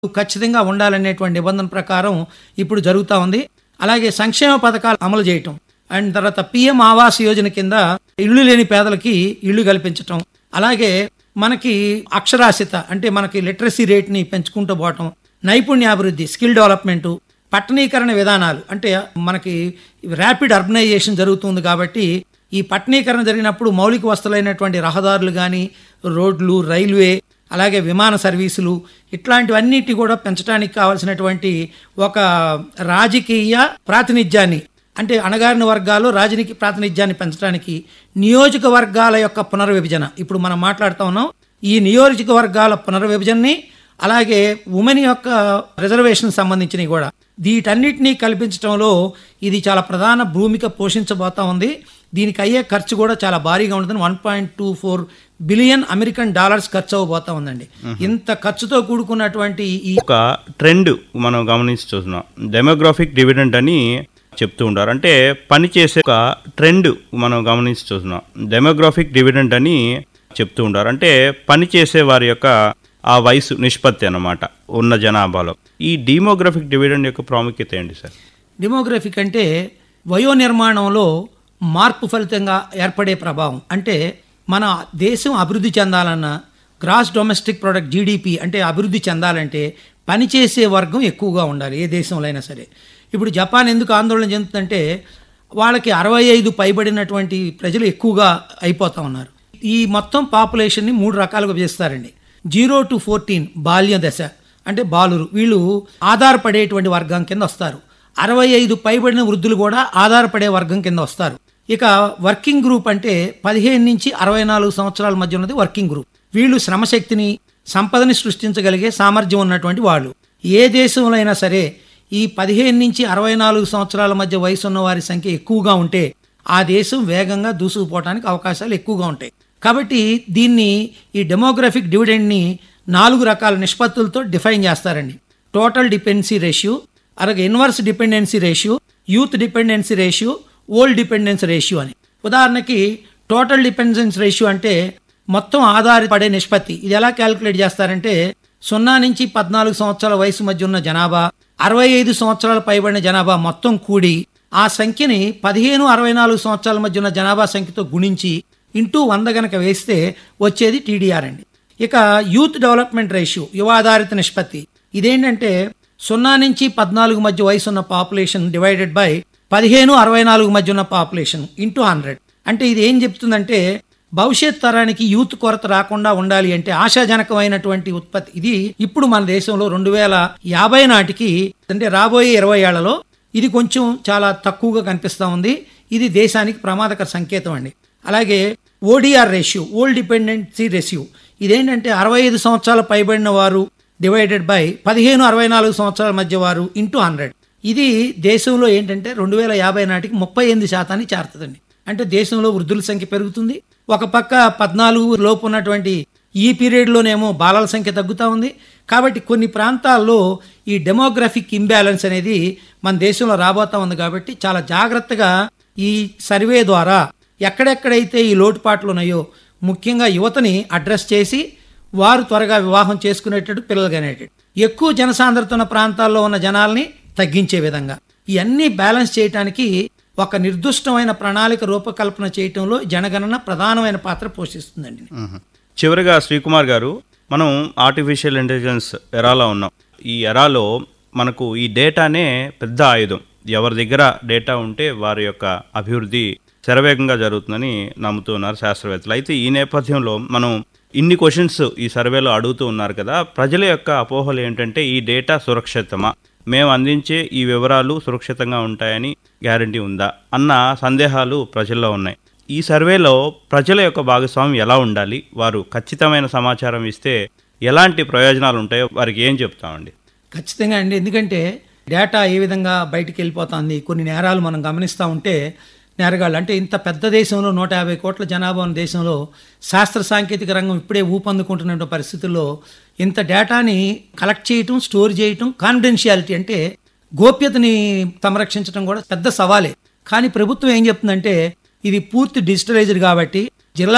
ఖచ్చితంగా ఉండాలనేటువంటి నిబంధన ప్రకారం ఇప్పుడు జరుగుతూ ఉంది అలాగే సంక్షేమ పథకాలు అమలు చేయటం అండ్ తర్వాత పిఎం ఆవాస్ యోజన కింద ఇల్లు లేని పేదలకి ఇల్లు కల్పించటం అలాగే మనకి అక్షరాస్యత అంటే మనకి లిటరసీ రేట్ని పెంచుకుంటూ పోవటం నైపుణ్యాభివృద్ధి స్కిల్ డెవలప్మెంట్ పట్టణీకరణ విధానాలు అంటే మనకి ర్యాపిడ్ అర్బనైజేషన్ జరుగుతుంది కాబట్టి ఈ పట్టణీకరణ జరిగినప్పుడు మౌలిక వస్తువులైనటువంటి రహదారులు కానీ రోడ్లు రైల్వే అలాగే విమాన సర్వీసులు ఇట్లాంటివన్నిటి కూడా పెంచడానికి కావాల్సినటువంటి ఒక రాజకీయ ప్రాతినిధ్యాన్ని అంటే అణగారిన వర్గాలు రాజకీయ ప్రాతినిధ్యాన్ని పెంచడానికి నియోజకవర్గాల యొక్క పునర్విభజన ఇప్పుడు మనం మాట్లాడుతూ ఉన్నాం ఈ నియోజకవర్గాల పునర్విభజనని అలాగే ఉమెన్ యొక్క రిజర్వేషన్ సంబంధించినవి కూడా వీటన్నిటినీ కల్పించడంలో ఇది చాలా ప్రధాన భూమిక పోషించబోతా ఉంది దీనికి అయ్యే ఖర్చు కూడా చాలా భారీగా ఉంటుంది one point two four billion American dollars ఖర్చు అవ్వబోతా ఉందండి ఇంత ఖర్చుతో కూడుకున్నటువంటి ఈ ఒక ట్రెండ్ మనం గమనించి చూస్తున్నాం డెమోగ్రాఫిక్ డివిడెండ్ అని చెప్తూ ఉంటారు అంటే పని చేసే ఒక ట్రెండ్ మనం గమనించి చూస్తున్నాం డెమోగ్రాఫిక్ డివిడెండ్ అని చెప్తూ ఉంటారు అంటే పని చేసే వారి యొక్క ఆ వయసు నిష్పత్తి అన్నమాట ఉన్న జనాభాలో ఈ డీమోగ్రఫిక్ డివిడెండ్ యొక్క ప్రాముఖ్యత ఏంటి సార్ డెమోగ్రఫిక్ అంటే వయో నిర్మాణంలో మార్పు ఫలితంగా ఏర్పడే ప్రభావం అంటే మన దేశం అభివృద్ధి చెందాలన్నా గ్రాస్ డొమెస్టిక్ ప్రొడక్ట్ జీడిపి అంటే అభివృద్ధి చెందాలంటే పనిచేసే వర్గం ఎక్కువగా ఉండాలి ఏ దేశంలో అయినా సరే ఇప్పుడు జపాన్ ఎందుకు ఆందోళన చెందుతుందంటే వాళ్ళకి అరవై ఐదు పైబడినటువంటి ప్రజలు ఎక్కువగా అయిపోతా ఉన్నారు ఈ మొత్తం పాపులేషన్ని మూడు రకాలుగా చేస్తారండి జీరో టు ఫోర్టీన్ బాల్య దశ అంటే బాలురు వీళ్ళు ఆధారపడేటువంటి వర్గం కింద వస్తారు అరవై ఐదు పైబడిన వృద్ధులు కూడా ఆధారపడే వర్గం కింద వస్తారు ఇక వర్కింగ్ గ్రూప్ అంటే పదిహేను నుంచి అరవై నాలుగు సంవత్సరాల మధ్య ఉన్నది వర్కింగ్ గ్రూప్ వీళ్ళు శ్రమశక్తిని సంపదని సృష్టించగలిగే సామర్థ్యం ఉన్నటువంటి వాళ్ళు ఏ దేశంలో అయినా సరే ఈ పదిహేను నుంచి అరవై నాలుగు సంవత్సరాల మధ్య వయసు ఉన్న వారి సంఖ్య ఎక్కువగా ఉంటే ఆ దేశం వేగంగా దూసుకుపోవడానికి అవకాశాలు ఎక్కువగా ఉంటాయి కాబట్టి దీన్ని ఈ డెమోగ్రఫిక్ డివిడెండ్ని నాలుగు రకాల నిష్పత్తులతో డిఫైన్ చేస్తారండి టోటల్ డిపెండెన్సీ రేషియో అలాగే inverse dependency ratio youth dependency ratio old dependence ratio అని ఉదాహరణకి టోటల్ డిపెండెన్స్ రేషియో అంటే మొత్తం ఆధారపడే నిష్పత్తి ఇది ఎలా క్యాలిక్యులేట్ చేస్తారంటే సున్నా నుంచి పద్నాలుగు సంవత్సరాల వయసు మధ్య ఉన్న జనాభా అరవై ఐదు సంవత్సరాల పైబడిన జనాభా మొత్తం కూడి ఆ సంఖ్యని పదిహేను అరవై నాలుగు సంవత్సరాల మధ్య ఉన్న జనాభా సంఖ్యతో గుణించి ఇంటూ వంద గనక వేస్తే వచ్చేది టీడీఆర్ అండి ఇక యూత్ డెవలప్మెంట్ రేషియో యువ ఆధారిత నిష్పత్తి ఇదేంటంటే సున్నా నుంచి పద్నాలుగు మధ్య వయసు ఉన్న పాపులేషన్ డివైడెడ్ బై పదిహేను అరవై నాలుగు మధ్య ఉన్న పాపులేషన్ ఇంటూ హండ్రెడ్ అంటే ఇది ఏం చెప్తుందంటే భవిష్యత్ తరానికి యూత్ కొరత రాకుండా ఉండాలి అంటే ఆశాజనకమైనటువంటి ఉత్పత్తి ఇది ఇప్పుడు మన దేశంలో రెండు వేల యాభై నాటికి అంటే రాబోయే ఇరవై ఏళ్లలో ఇది కొంచెం చాలా తక్కువగా కనిపిస్తూ ఉంది ఇది దేశానికి ప్రమాదకర సంకేతం అండి అలాగే ODR ratio old dependency ratio ఇదేంటంటే అరవై ఐదు సంవత్సరాల పైబడిన వారు డివైడెడ్ బై పదిహేను అరవై నాలుగు సంవత్సరాల మధ్య వారు ఇంటూ హండ్రెడ్ ఇది దేశంలో ఏంటంటే రెండు వేల యాభై నాటికి ముప్పై ఎనిమిది శాతానికి చేరుతుందండి అంటే దేశంలో వృద్ధుల సంఖ్య పెరుగుతుంది ఒక పక్క పద్నాలుగు లోపు ఉన్నటువంటి ఈ పీరియడ్లోనేమో బాలల సంఖ్య తగ్గుతూ ఉంది కాబట్టి కొన్ని ప్రాంతాల్లో ఈ డెమోగ్రఫిక్ ఇంబ్యాలెన్స్ అనేది మన దేశంలో రాబోతా ఉంది కాబట్టి చాలా జాగ్రత్తగా ఈ సర్వే ద్వారా ఎక్కడెక్కడైతే ఈ లోటుపాట్లు ఉన్నాయో ముఖ్యంగా యువతని అడ్రస్ చేసి వారు త్వరగా వివాహం చేసుకునేటట్టు పిల్లలు కనేటట్టు ఎక్కువ జనసాంద్రత ఉన్న ప్రాంతాల్లో ఉన్న జనాల్ని తగ్గించే విధంగా ఇవన్నీ బ్యాలెన్స్ చేయడానికి ఒక నిర్దిష్టమైన ప్రణాళిక రూపకల్పన చేయటంలో జనగణన ప్రధానమైన పాత్ర పోషిస్తుందండి చివరిగా శ్రీకుమార్ గారు మనం ఆర్టిఫిషియల్ ఇంటెలిజెన్స్ ఎరాలో ఉన్నాం ఈ ఎరాలో మనకు ఈ డేటానే పెద్ద ఆయుధం ఎవరి దగ్గర డేటా ఉంటే వారి యొక్క అభివృద్ధి శరవేగంగా జరుగుతుందని నమ్ముతున్నారు శాస్త్రవేత్తలు అయితే ఈ నేపథ్యంలో మనం ఇన్ని క్వశ్చన్స్ ఈ సర్వేలో అడుగుతూ ఉన్నారు కదా ప్రజల యొక్క అపోహలు ఏంటంటే ఈ డేటా సురక్షితమా మేము అందించే ఈ వివరాలు సురక్షితంగా ఉంటాయని గ్యారంటీ ఉందా అన్న సందేహాలు ప్రజల్లో ఉన్నాయి ఈ సర్వేలో ప్రజల యొక్క భాగస్వామ్యం ఎలా ఉండాలి వారు ఖచ్చితమైన సమాచారం ఇస్తే ఎలాంటి ప్రయోజనాలు ఉంటాయో వారికి ఏం చెప్తామండి ఖచ్చితంగా అండి ఎందుకంటే డేటా ఏ విధంగా బయటికి వెళ్ళిపోతుంది కొన్ని నేరాలు మనం గమనిస్తూ ఉంటే నేరగాళ్ళు అంటే ఇంత పెద్ద దేశంలో నూట యాభై కోట్ల జనాభా ఉన్న దేశంలో శాస్త్ర సాంకేతిక రంగం ఇప్పుడే ఊపందుకుంటున్న పరిస్థితుల్లో ఇంత డేటాని కలెక్ట్ చేయటం స్టోర్ చేయటం కాన్ఫిడెన్షియాలిటీ అంటే గోప్యతని సంరక్షించడం కూడా పెద్ద సవాలే కానీ ప్రభుత్వం ఏం చెప్తుందంటే ఇది పూర్తి డిజిటలైజ్డ్ కాబట్టి